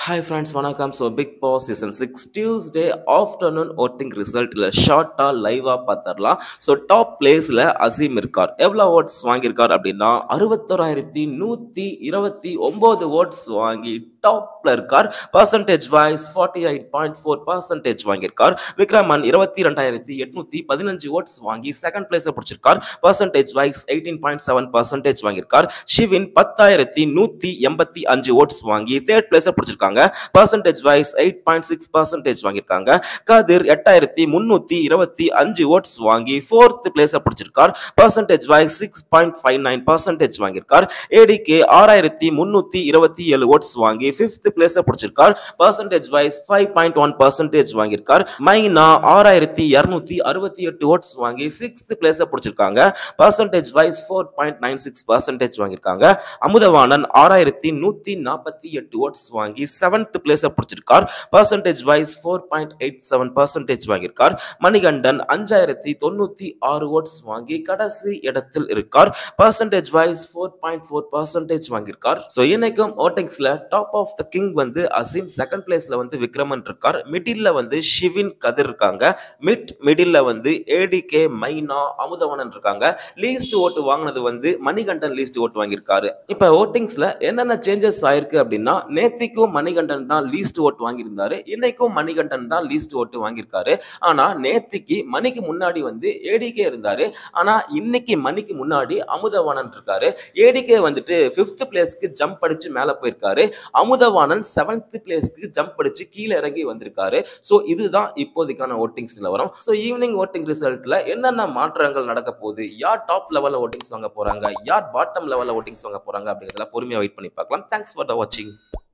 hi friends வணக்கம் so Big Boss season six Tuesday afternoon voting ரிசல்ட்டில் ஷார்ட்டாக லைவாக பார்த்துடலாம் ஸோ டாப் பிளேஸில் அசீம் இருக்கார் எவ்வளோ ஓட்ஸ் வாங்கியிருக்கார் அப்படின்னா அறுபத்தோராயிரத்தி நூற்றி இருபத்தி ஒம்பது ஓட்ஸ் வாங்கி டாப்ல இருக்கார் percentage wise forty eight point four percentage வாங்கியிருக்கார் விக்ரமன் இருபத்தி ரெண்டாயிரத்தி எட்நூத்தி பதினஞ்சு ஓட்ஸ் வாங்கி செகண்ட் பிளேஸை பிடிச்சிருக்கார் percentage wise eighteen point seven percentage வாங்கியிருக்கார் ஷிவின் பத்தாயிரத்தி நூத்தி எண்பத்தி அஞ்சு ஓட்ஸ் வாங்கி தேர்ட் பிளேஸை பிடிச்சிருக்காங்க percentage wise eight point six percentage வாங்கியிருக்காங்க கதிர் எட்டாயிரத்தி முன்னூத்தி இருபத்தி அஞ்சு ஓட்ஸ் வாங்கி ஃபோர்த் பிளேஸை பிடிச்சிருக்கார் percentage wise six point five nine percentage வாங்கியிருக்கார் ஏடிகே ஆறாயிரத்தி முன்னூத்தி இருபத்தி ஏழு ஓட்ஸ் வாங்கி ஃபிஃப்த் பிளேஸை பிடிச்சிருக்கார் percentage wise five point one percentage வாங்கியிருக்கார் மைனா ஆறாயிரத்தி இரநூத்தி அறுபத்தி எட்டு ஓட்ஸ் வாங்கி சிக்ஸ்த் பிளேஸை பிடிச்சிருக்காங்க percentage wise four point nine six percentage வாங்கியிருக்காங்க அமுதவாணன் ஆறாயிரத்தி நூத்தி நாற்பத்தி எட்டு ஓட்ஸ் வாங்கி செவன்த் பிளேஸை பிடிச்சிருக்கார் percentage wise four point eight seven percentage வாங்கியிருக்கார் மணிகண்டன் அஞ்சாயிரத்தி தொண்ணூத்தி ஆறு ஓட்ஸ் வாங்கி கடைசி இடத்தில் இருக்கார் percentage wise four point four percentage வாங்கியிருக்கார் ஸோ இன்னைக்கும் ஓட்டிங்ஸ்ல டாப் ஆஃப் த கிங் வந்து அசீம் செகண்ட் பிளேஸ்ல வந்து விக்ரமன் இருக்கார் மிடில்ல வந்து ஷிவின் கதிர் இருக்காங்க மிட் மிடில்ல வந்து ஏடிகே மைனா அமுதவனன் இருக்காங்க லீஸ்ட் ஓட்டு வாங்கினது வந்து மணிகண்டன் லீஸ்ட் ஓட்டு வாங்கியிருக்காரு இப்போ ஓட்டிங்ஸ்ல என்னென்ன சேஞ்சஸ் ஆயிருக்கு அப்படின்னா நேத்திக்கும் மணிகண்டன் தான் லீஸ்ட் ஓட்டு வாங்கியிருந்தாரு இன்னைக்கும் மணிகண்டன் தான் லீஸ்ட் ஓட்டு வாங்கியிருக்காரு ஆனா நேத்திக்கு மணிக்கு முன்னாடி வந்து ஏடிகே இருந்தாரு ஆனா இன்னைக்கு மணிக்கு முன்னாடி அமுதவாணன் இருக்காரு ஏடிகே வந்துட்டு ஃபிஃப்த் பிளேஸ்க்கு ஜம்ப் அடிச்சு மேல போயிருக்காரு அமுதவாணன் செவன்த் பிளேஸ்க்கு ஜம்ப் அடிச்சு கீழே இறங்கி வந்திருக்காரு ஸோ இதுதான் இப்போதைக்கான ஓட்டிங்ஸ் நிலவரம் ஸோ ஈவினிங் ஓட்டிங் ரிசல்ட்ல என்னென்ன மாற்றங்கள் நடக்க போகுது யார் டாப் லெவலில் ஓட்டிங்ஸ் வாங்க போறாங்க யார் பாட்டம் லெவலில் ஓட்டிங்ஸ் வாங்க போறாங்க அப்படிங்கிறதெல்லாம் பொறுமையாக வெயிட் பண்ணி பார்க்கலாம் தேங்க்ஸ் ஃபார் த வாட்சிங்